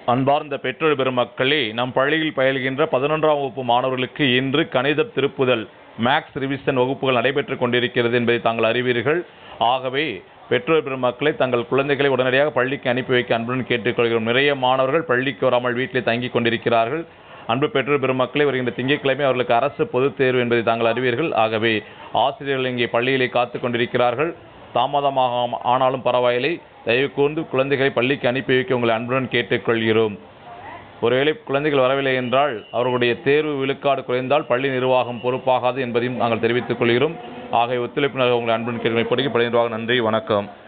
அன்பார்ந்த பெற்றோர் பெருமக்களே நம் பள்ளியில் பயில்கின்ற பதினொன்றாம் வகுப்பு மாணவர்களுக்கு இன்று கணித திருப்புதல் மேக்ஸ் ரிவிஷன் வகுப்புகள் நடைபெற்றுக் கொண்டிருக்கிறது என்பதை தாங்கள் அறிவீர்கள் ஆகவே பெற்றோர் பெருமக்களை தங்கள் குழந்தைகளை உடனடியாக பள்ளிக்கு அனுப்பி வைக்க அன்புடன் கேட்டுக்கொள்கிறோம் நிறைய மாணவர்கள் பள்ளிக்கு வராமல் வீட்டிலே தங்கிக் கொண்டிருக்கிறார்கள் அன்பு பெற்றோர் பெருமக்களை வருகின்ற திங்கட்கிழமை அவர்களுக்கு அரசு பொதுத் தேர்வு என்பதை தாங்கள் அறிவீர்கள் ஆகவே ஆசிரியர்கள் இங்கே பள்ளியிலே காத்துக் கொண்டிருக்கிறார்கள் தாமதமாக ஆனாலும் பரவாயில்லை தயவு கூர்ந்து குழந்தைகளை பள்ளிக்கு அனுப்பி வைக்க உங்களை அன்புடன் கேட்டுக்கொள்கிறோம் ஒருவேளை குழந்தைகள் வரவில்லை என்றால் அவர்களுடைய தேர்வு விழுக்காடு குறைந்தால் பள்ளி நிர்வாகம் பொறுப்பாகாது என்பதையும் நாங்கள் தெரிவித்துக் கொள்கிறோம் ஆகிய ஒத்துழைப்பு உங்களை அன்புடன் கேட்கிறோம் இப்படிக்கு பள்ளி நிர்வாகம் நன்றி வணக்கம்